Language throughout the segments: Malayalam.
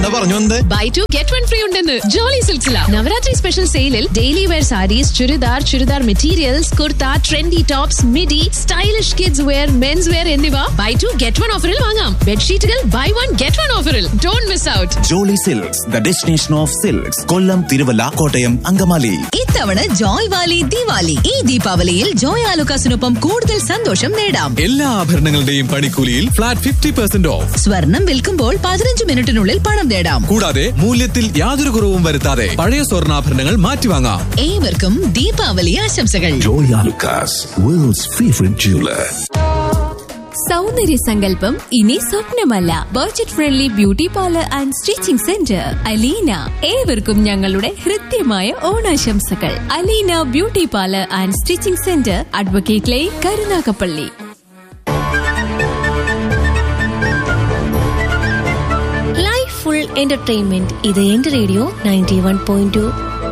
എന്താ പറഞ്ഞു വന്നത് buy two get one free ഉണ്ടെന്ന് ജോളി സിൽസില നവരാത്രി സ്പെഷ്യൽ സെയിലിൽ daily wear saris churidar churidar materials kurta trendy tops midi stylish kids wear men's wear എന്നിവ ബൈ ടു ഗെറ്റ് വൺ ഓഫറിൽ വാങ്ങാം ബെഡ്ഷീറ്റുകൾ ബൈ വൺ ഗെറ്റ് വൺ ഓഫറിൽ don't miss out Jolly silks the destination of silks Kollam Thiruvalla Kottayam Angamaly ഇത്തവണ ജോയ് വാലി ദിവാലി ഈ ദീപാവലിയിൽ ജോയ് ആലുക്കാസിനൊപ്പം കൂടുതൽ സന്തോഷം നേടാം എല്ലാ ആഭരണങ്ങളുടെയും പണിക്കൂലിയിൽ ഫ്ലാറ്റ് ഫിഫ്റ്റി പെർസെന്റ് ഓഫ് സ്വർണം വിൽക്കുമ്പോൾ പതിനഞ്ച് മിനിറ്റിനുള്ളിൽ പണം നേടാം കൂടാതെ മൂല്യത്തിൽ യാതൊരു കുറവും വരുത്താതെ പഴയ സ്വർണ്ണാഭരണങ്ങൾ മാറ്റിവാങ്ങാം ഏവർക്കും ദീപാവലി ആശംസകൾ Joy Alukkas world's favourite jeweller സൗന്ദര്യ സങ്കല്പം ഇനി സ്വപ്നമല്ല budget friendly beauty parlour and stitching centre Aleena ഏവർക്കും ഞങ്ങളുടെ ഹൃദ്യമായ ഓണാശംസകൾ Aleena beauty parlour and stitching centre advocate line Karunagappally life full entertainment ഇത് എന്റെ radio ninety one point two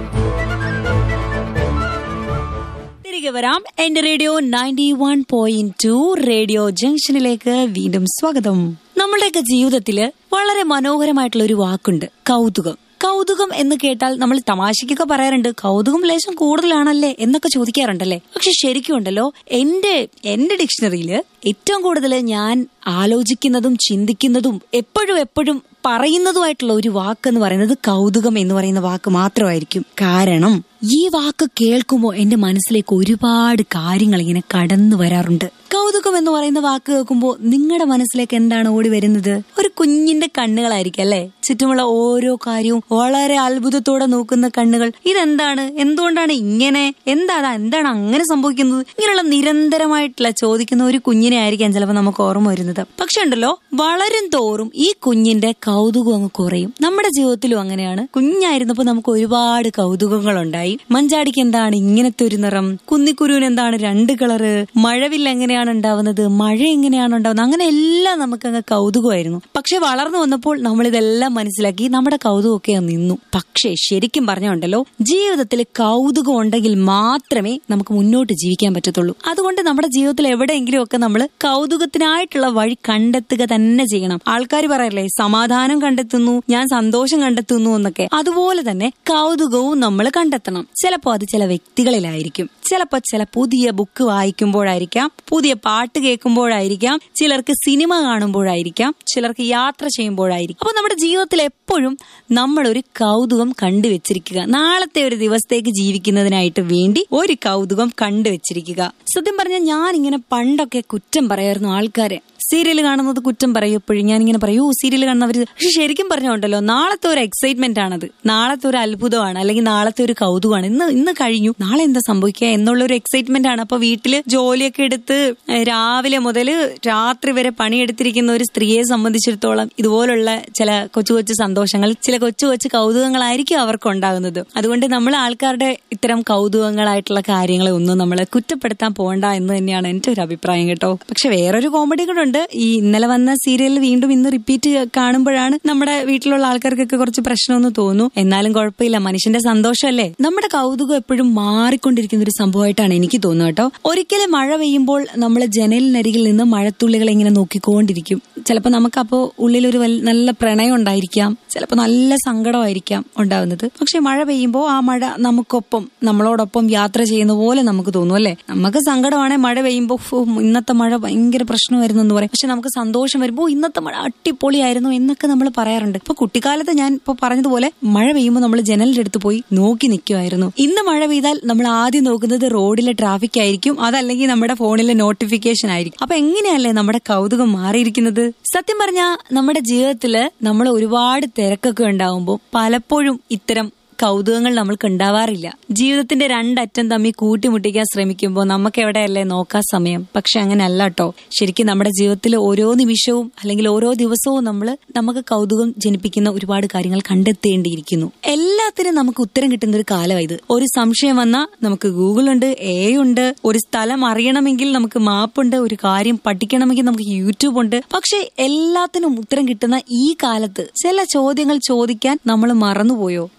തിരികെ വരാം എന്റെ radio ninety one point two radio ജംഗ്ഷനിലേക്ക് വീണ്ടും സ്വാഗതം നമ്മളുടെയൊക്കെ ജീവിതത്തില് വളരെ മനോഹരമായിട്ടുള്ള ഒരു വാക്കുണ്ട് കൗതുകം കൗതുകം എന്ന് കേട്ടാൽ നമ്മൾ തമാശയ്ക്കൊക്കെ പറയാറുണ്ട് കൗതുകം ലേശം കൂടുതലാണല്ലേ എന്നൊക്കെ ചോദിക്കാറുണ്ടല്ലേ പക്ഷെ ശരിക്കും ഉണ്ടല്ലോ എന്റെ എന്റെ ഡിക്ഷണറിയില് ഏറ്റവും കൂടുതൽ ഞാൻ ആലോചിക്കുന്നതും ചിന്തിക്കുന്നതും എപ്പോഴും എപ്പോഴും പറയുന്നതുമായിട്ടുള്ള ഒരു വാക്ക് എന്ന് പറയുന്നത് കൗതുകം എന്ന് പറയുന്ന വാക്ക് മാത്രമായിരിക്കും കാരണം ഈ വാക്ക് കേൾക്കുമ്പോൾ എന്റെ മനസ്സിലേക്ക് ഒരുപാട് കാര്യങ്ങൾ ഇങ്ങനെ കടന്നു വരാറുണ്ട് കൗതുകം എന്ന് പറയുന്ന വാക്ക് കേൾക്കുമ്പോൾ നിങ്ങളുടെ മനസ്സിലേക്ക് എന്താണ് ഓടി വരുന്നത് ഒരു കുഞ്ഞിന്റെ കണ്ണുകളായിരിക്കും അല്ലെ ചുറ്റുമുള്ള ഓരോ കാര്യവും വളരെ അത്ഭുതത്തോടെ നോക്കുന്ന കണ്ണുകൾ ഇതെന്താണ് എന്തുകൊണ്ടാണ് ഇങ്ങനെ എന്താണ് എന്താണ് അങ്ങനെ സംഭവിക്കുന്നത് ഇങ്ങനെയുള്ള നിരന്തരമായിട്ടുള്ള ചോദിക്കുന്ന ഒരു കുഞ്ഞിനെ ആയിരിക്കാം ചിലപ്പോൾ നമുക്ക് ഓർമ്മ വരുന്നത് പക്ഷെ ഉണ്ടല്ലോ വളരും തോറും ഈ കുഞ്ഞിന്റെ കൗതുകം അങ്ങ് കുറയും നമ്മുടെ ജീവിതത്തിലും അങ്ങനെയാണ് കുഞ്ഞായിരുന്നപ്പോൾ നമുക്ക് ഒരുപാട് കൗതുകങ്ങൾ ഉണ്ടായി മഞ്ചാടിക്ക് എന്താണ് ഇങ്ങനത്തെ ഒരു നിറം കുന്നിക്കുരുവിന് എന്താണ് രണ്ട് കളറ് മഴവിൽ എങ്ങനെയാണ് ഉണ്ടാവുന്നത് മഴ എങ്ങനെയാണ് ഉണ്ടാവുന്നത് അങ്ങനെ എല്ലാം നമുക്ക് അങ്ങ് കൗതുകമായിരുന്നു പക്ഷെ വളർന്നു വന്നപ്പോൾ നമ്മൾ ഇതെല്ലാം മനസ്സിലാക്കി നമ്മുടെ കൗതുകമൊക്കെ അങ്ങ് നിന്നു പക്ഷേ ശരിക്കും പറഞ്ഞുണ്ടല്ലോ ജീവിതത്തിൽ കൗതുകം ഉണ്ടെങ്കിൽ മാത്രമേ നമുക്ക് മുന്നോട്ട് ജീവിക്കാൻ പറ്റത്തുള്ളൂ അതുകൊണ്ട് നമ്മുടെ ജീവിതത്തിൽ എവിടെയെങ്കിലും ഒക്കെ നമ്മൾ കൗതുകത്തിനായിട്ടുള്ള വഴി കണ്ടെത്തുക തന്നെ ചെയ്യണം ആൾക്കാർ പറയല്ലേ സമാധാനം കണ്ടെത്തുന്നു ഞാൻ സന്തോഷം കണ്ടെത്തുന്നു എന്നൊക്കെ അതുപോലെ തന്നെ കൗതുകവും നമ്മൾ കണ്ടെത്തണം ചിലപ്പോൾ അത് ചില വ്യക്തികളിലായിരിക്കും ചിലപ്പോൾ ചില പുതിയ ബുക്ക് വായിക്കുമ്പോഴായിരിക്കാം പുതിയ പാട്ട് കേൾക്കുമ്പോഴായിരിക്കാം ചിലർക്ക് സിനിമ കാണുമ്പോഴായിരിക്കാം ചിലർക്ക് യാത്ര ചെയ്യുമ്പോഴായിരിക്കും അപ്പൊ നമ്മുടെ ജീവിതത്തിൽ എപ്പോഴും നമ്മൾ ഒരു കൗതുകം കണ്ടുവച്ചിരിക്കുക നാളത്തെ ഒരു ദിവസത്തേക്ക് ജീവിക്കുന്നതിനായിട്ട് വേണ്ടി ഒരു കൗതുകം കണ്ടുവച്ചിരിക്കുക സത്യം പറഞ്ഞാൽ ഞാൻ ഇങ്ങനെ പണ്ടൊക്കെ കുറ്റം പറയായിരുന്നു ആൾക്കാരെ സീരിയൽ കാണുന്നത് കുറ്റം പറയും എപ്പോഴും ഞാൻ ഇങ്ങനെ പറയൂ സീരിയൽ കാണുന്നവര് പക്ഷെ ശരിക്കും പറഞ്ഞുണ്ടല്ലോ നാളത്തെ ഒരു എക്സൈറ്റ്മെന്റ് ആണത് നാളത്തെ ഒരു അത്ഭുതമാണ് അല്ലെങ്കിൽ നാളത്തെ ഒരു കൗതുകമാണ് ഇന്ന് ഇന്ന് കഴിഞ്ഞു നാളെ എന്താ സംഭവിക്കുക എന്നുള്ള ഒരു എക്സൈറ്റ്മെന്റ് ആണ് അപ്പൊ വീട്ടില് ജോലിയൊക്കെ എടുത്ത് ഏഹ്, രാവിലെ മുതൽ രാത്രി വരെ പണിയെടുത്തിരിക്കുന്ന ഒരു സ്ത്രീയെ സംബന്ധിച്ചിടത്തോളം ഇതുപോലുള്ള ചില കൊച്ചു കൊച്ചു സന്തോഷങ്ങൾ ചില കൊച്ചു കൊച്ചു കൗതുകങ്ങളായിരിക്കും അവർക്ക് ഉണ്ടാകുന്നത് അതുകൊണ്ട് നമ്മൾ ആൾക്കാരുടെ ഇത്തരം കൗതുകങ്ങളായിട്ടുള്ള കാര്യങ്ങളെ ഒന്നും നമ്മൾ കുറ്റപ്പെടുത്താൻ പോകണ്ട എന്ന് തന്നെയാണ് എന്റെ ഒരു അഭിപ്രായം കേട്ടോ പക്ഷെ വേറൊരു കോമഡി കൂടെ ഉണ്ട് ഈ ഇന്നലെ വന്ന സീരിയൽ വീണ്ടും ഇന്ന് റിപ്പീറ്റ് കാണുമ്പോഴാണ് നമ്മുടെ വീട്ടിലുള്ള ആൾക്കാർക്കൊക്കെ കുറച്ച് പ്രശ്നമൊന്നും തോന്നുന്നു എന്നാലും കുഴപ്പമില്ല മനുഷ്യന്റെ സന്തോഷമല്ലേ നമ്മുടെ കൗതുകം എപ്പോഴും മാറിക്കൊണ്ടിരിക്കുന്ന ഒരു സംഭവമായിട്ടാണ് എനിക്ക് തോന്നുന്നത് കേട്ടോ ഒരിക്കലും മഴ പെയ്യുമ്പോൾ നമ്മൾ ജനലിനരികിൽ നിന്ന് മഴത്തുള്ളികൾ ഇങ്ങനെ നോക്കിക്കൊണ്ടിരിക്കും ചിലപ്പോൾ നമുക്കപ്പോ ഉള്ളിലൊരു വൽ- നല്ല പ്രണയം ഉണ്ടായിരിക്കാം ചിലപ്പോൾ നല്ല സങ്കടമായിരിക്കാം ഉണ്ടാവുന്നത് പക്ഷെ മഴ പെയ്യുമ്പോൾ ആ മഴ നമുക്കൊപ്പം നമ്മളോടൊപ്പം യാത്ര ചെയ്യുന്ന പോലെ നമുക്ക് തോന്നും അല്ലേ നമുക്ക് സങ്കടമാണെ മഴ പെയ്യുമ്പോൾ "ഫു, ഇന്നത്തെ മഴ ഭയങ്കര പ്രശ്നമായിരുന്നു എന്ന് പറയും പക്ഷെ നമുക്ക് സന്തോഷം വരുമ്പോൾ ഇന്നത്തെ മഴ അടിപൊളിയായിരുന്നു എന്നൊക്കെ നമ്മൾ പറയാറുണ്ട് ഇപ്പൊ കുട്ടിക്കാലത്ത് ഞാൻ ഇപ്പൊ പറഞ്ഞതുപോലെ മഴ പെയ്യുമ്പോൾ നമ്മൾ ജനലിന്റെ അടുത്ത് പോയി നോക്കി നിൽക്കുമായിരുന്നു ഇന്ന് മഴ പെയ്താൽ നമ്മൾ ആദ്യം നോക്കുന്നത് റോഡിലെ ട്രാഫിക് ആയിരിക്കും അതല്ലെങ്കിൽ നമ്മുടെ ഫോണിലെ നോട്ടിഫിക്കേഷൻ ആയിരിക്കും അപ്പൊ എങ്ങനെയല്ലേ നമ്മുടെ കൗതുകം മാറിയിരിക്കുന്നത് സത്യം പറഞ്ഞാൽ നമ്മുടെ ജീവിതത്തില് നമ്മൾ ഒരുപാട് തിരക്കൊക്കെ ഉണ്ടാവുമ്പോൾ പലപ്പോഴും ഇത്തരം കൗതുകങ്ങൾ നമ്മൾക്ക് ഉണ്ടാവാറില്ല ജീവിതത്തിന്റെ രണ്ടറ്റം തമ്മിൽ കൂട്ടിമുട്ടിക്കാൻ ശ്രമിക്കുമ്പോൾ നമുക്ക് എവിടെയല്ലേ നോക്കാൻ സമയം പക്ഷെ അങ്ങനെ അല്ല കേട്ടോ ശരിക്കും നമ്മുടെ ജീവിതത്തിൽ ഓരോ നിമിഷവും അല്ലെങ്കിൽ ഓരോ ദിവസവും നമ്മൾ നമുക്ക് കൗതുകം ജനിപ്പിക്കുന്ന ഒരുപാട് കാര്യങ്ങൾ കണ്ടെത്തേണ്ടിയിരിക്കുന്നു എല്ലാത്തിനും നമുക്ക് ഉത്തരം കിട്ടുന്ന ഒരു കാലമായത് ഒരു സംശയം വന്നാൽ നമുക്ക് ഗൂഗിൾ ഉണ്ട് എ ഉണ്ട് ഒരു സ്ഥലം അറിയണമെങ്കിൽ നമുക്ക് മാപ്പുണ്ട് ഒരു കാര്യം പഠിക്കണമെങ്കിൽ നമുക്ക് യൂട്യൂബ് ഉണ്ട് പക്ഷെ എല്ലാത്തിനും ഉത്തരം കിട്ടുന്ന ഈ കാലത്ത് ചില ചോദ്യങ്ങൾ ചോദിക്കാൻ നമ്മൾ മറന്നുപോയോ കൗതുകം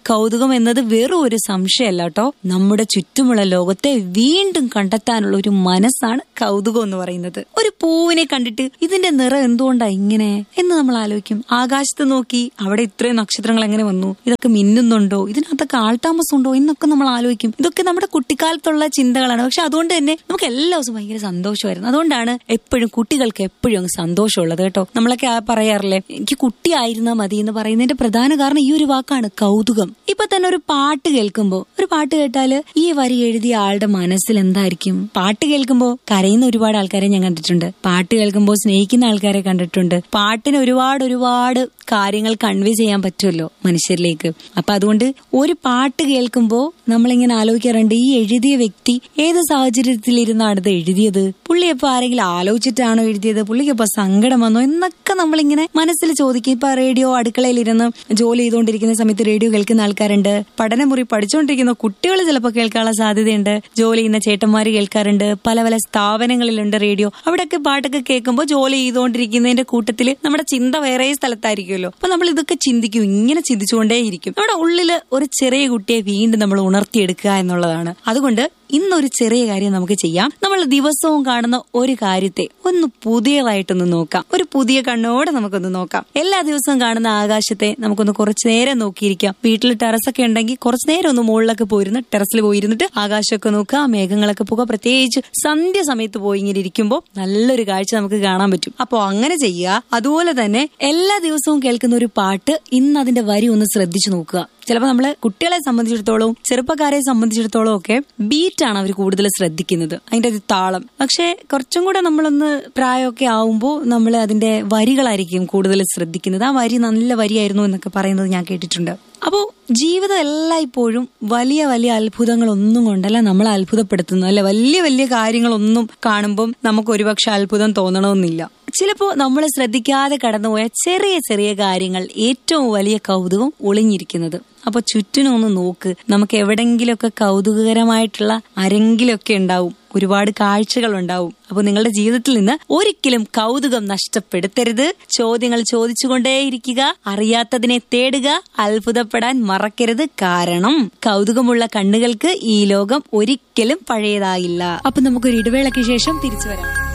കൗതുകം എന്നത് വെറും ഒരു സംശയമല്ല കേട്ടോ നമ്മുടെ ചുറ്റുമുള്ള ലോകത്തെ വീണ്ടും കണ്ടെത്താനുള്ള ഒരു മനസ്സാണ് കൗതുകം എന്ന് പറയുന്നത് ഒരു പൂവിനെ കണ്ടിട്ട് ഇതിന്റെ നിറം എന്തുകൊണ്ടാ ഇങ്ങനെ എന്ന് നമ്മൾ ആലോചിക്കും ആകാശത്ത് നോക്കി അവിടെ ഇത്രയും നക്ഷത്രങ്ങൾ എങ്ങനെ വന്നു ഇതൊക്കെ മിന്നുന്നുണ്ടോ ഇതിനകത്തൊക്കെ ആൾതാമസം ഉണ്ടോ എന്നൊക്കെ നമ്മൾ ആലോചിക്കും ഇതൊക്കെ നമ്മുടെ കുട്ടിക്കാലത്തുള്ള ചിന്തകളാണ് പക്ഷെ അതുകൊണ്ട് തന്നെ നമുക്ക് എല്ലാ ദിവസവും ഭയങ്കര സന്തോഷമായിരുന്നു അതുകൊണ്ടാണ് എപ്പോഴും കുട്ടികൾക്ക് എപ്പോഴും അങ്ങ് സന്തോഷമുള്ളത് കേട്ടോ നമ്മളൊക്കെ ആ പറയാറില്ലേ എനിക്ക് കുട്ടിയായിരുന്നാ മതി എന്ന് പറയുന്നതിന്റെ പ്രധാന കാരണം ഈ ഒരു വാക്കാണ് കൗതുകം ഇപ്പൊ തന്നെ ഒരു പാട്ട് കേൾക്കുമ്പോ ഒരു പാട്ട് കേട്ടാല് ഈ വരി എഴുതിയ ആളുടെ മനസ്സിൽ എന്തായിരിക്കും പാട്ട് കേൾക്കുമ്പോ കരയുന്ന ഒരുപാട് ആൾക്കാരെ ഞാൻ കണ്ടിട്ടുണ്ട് പാട്ട് കേൾക്കുമ്പോ സ്നേഹിക്കുന്ന ആൾക്കാരെ കണ്ടിട്ടുണ്ട് പാട്ടിന് ഒരുപാട് ഒരുപാട് കാര്യങ്ങൾ കൺവേ ചെയ്യാൻ പറ്റുമല്ലോ മനുഷ്യരിലേക്ക് അപ്പൊ അതുകൊണ്ട് ഒരു പാട്ട് കേൾക്കുമ്പോ നമ്മളിങ്ങനെ ആലോചിക്കാറുണ്ട് ഈ എഴുതിയ വ്യക്തി ഏത് സാഹചര്യത്തിലിരുന്നാണ് ഇത് എഴുതിയത് പുള്ളി ഇപ്പൊ ആരെങ്കിലും ആലോചിച്ചിട്ടാണോ എഴുതിയത് പുള്ളിക്ക് ഇപ്പൊ സങ്കടം വന്നോ എന്നൊക്കെ നമ്മളിങ്ങനെ മനസ്സിൽ ചോദിക്കും ഇപ്പൊ റേഡിയോ അടുക്കളയിലിരുന്ന് ജോലി ചെയ്തുകൊണ്ടിരിക്കുന്ന സമയത്ത് റേഡിയോ കേൾക്കുന്ന ആൾക്കാരുണ്ട് പഠനമുറി പഠിച്ചുകൊണ്ടിരിക്കുന്ന കുട്ടികൾ ചിലപ്പോൾ കേൾക്കാനുള്ള സാധ്യതയുണ്ട് ജോലി ചെയ്യുന്ന ചേട്ടന്മാര് കേൾക്കാറുണ്ട് പല പല സ്ഥാപനങ്ങളിലുണ്ട് റേഡിയോ അവിടെയൊക്കെ പാട്ടൊക്കെ കേൾക്കുമ്പോൾ ജോലി ചെയ്തുകൊണ്ടിരിക്കുന്നതിന്റെ കൂട്ടത്തിൽ നമ്മുടെ ചിന്ത വേറെ സ്ഥലത്തായിരിക്കുമല്ലോ അപ്പൊ നമ്മൾ ഇതൊക്കെ ചിന്തിക്കും ഇങ്ങനെ ചിന്തിച്ചുകൊണ്ടേയിരിക്കും നമ്മുടെ ഉള്ളില് ഒരു ചെറിയ കുട്ടിയെ വീണ്ടും നമ്മൾ ഉണർത്തിയെടുക്കുക എന്നുള്ളതാണ് അതുകൊണ്ട് ഇന്നൊരു ചെറിയ കാര്യം നമുക്ക് ചെയ്യാം നമ്മൾ ദിവസവും കാണുന്ന ഒരു കാര്യത്തെ ഒന്ന് പുതിയതായിട്ടൊന്ന് നോക്കാം ഒരു പുതിയ കണ്ണോടെ നമുക്കൊന്ന് നോക്കാം എല്ലാ ദിവസവും കാണുന്ന ആകാശത്തെ നമുക്കൊന്ന് കുറച്ചു നേരം നോക്കിയിരിക്കാം വീട്ടിൽ ടെറസൊക്കെ ഉണ്ടെങ്കിൽ കുറച്ചു നേരം ഒന്ന് മുകളിലൊക്കെ പോയിരുന്ന് ടെറസിൽ പോയിരുന്നിട്ട് ആകാശമൊക്കെ നോക്കുക മേഘങ്ങളൊക്കെ പോകുക പ്രത്യേകിച്ച് സന്ധ്യ സമയത്ത് പോയി ഇങ്ങനെ ഇരിക്കുമ്പോൾ നല്ലൊരു കാഴ്ച നമുക്ക് കാണാൻ പറ്റും അപ്പോൾ അങ്ങനെ ചെയ്യുക അതുപോലെ തന്നെ എല്ലാ ദിവസവും കേൾക്കുന്ന ഒരു പാട്ട് ഇന്ന് അതിന്റെ വരി ഒന്ന് ശ്രദ്ധിച്ചു നോക്കുക ചിലപ്പോൾ നമ്മള് കുട്ടികളെ സംബന്ധിച്ചിടത്തോളം ചെറുപ്പക്കാരെ സംബന്ധിച്ചിടത്തോളം ഒക്കെ ബീറ്റാണ് അവർ കൂടുതൽ ശ്രദ്ധിക്കുന്നത് അതിന്റെ ഒരു താളം പക്ഷെ കുറച്ചും കൂടെ നമ്മളൊന്ന് പ്രായമൊക്കെ ആവുമ്പോൾ നമ്മൾ അതിന്റെ വരികളായിരിക്കും കൂടുതൽ ശ്രദ്ധിക്കുന്നത് ആ വരി നല്ല വരിയായിരുന്നു എന്നൊക്കെ പറയുന്നത് ഞാൻ കേട്ടിട്ടുണ്ട് അപ്പോ ജീവിതം എല്ലായ്പ്പോഴും വലിയ വലിയ അത്ഭുതങ്ങളൊന്നും കൊണ്ടല്ല നമ്മളെ അത്ഭുതപ്പെടുത്തുന്നു അല്ലെ വലിയ വലിയ കാര്യങ്ങളൊന്നും കാണുമ്പം നമുക്ക് ഒരുപക്ഷെ അത്ഭുതം തോന്നണമെന്നില്ല ചിലപ്പോ നമ്മൾ ശ്രദ്ധിക്കാതെ കടന്നുപോയ ചെറിയ ചെറിയ കാര്യങ്ങൾ ഏറ്റവും വലിയ കൗതുകം ഒളിഞ്ഞിരിക്കുന്നത് അപ്പൊ ചുറ്റിനും ഒന്ന് നോക്ക് നമുക്ക് എവിടെങ്കിലുമൊക്കെ കൗതുകകരമായിട്ടുള്ള ആരെങ്കിലുമൊക്കെ ഉണ്ടാവും ഒരുപാട് കാഴ്ചകൾ ഉണ്ടാവും അപ്പൊ നിങ്ങളുടെ ജീവിതത്തിൽ നിന്ന് ഒരിക്കലും കൗതുകം നഷ്ടപ്പെടുത്തരുത് ചോദ്യങ്ങൾ ചോദിച്ചുകൊണ്ടേയിരിക്കുക അറിയാത്തതിനെ തേടുക അത്ഭുതപ്പെടാൻ മറക്കരുത് കാരണം കൗതുകമുള്ള കണ്ണുകൾക്ക് ഈ ലോകം ഒരിക്കലും പഴയതായില്ല അപ്പൊ നമുക്കൊരു ഇടവേളയ്ക്ക് ശേഷം തിരിച്ചു വരാം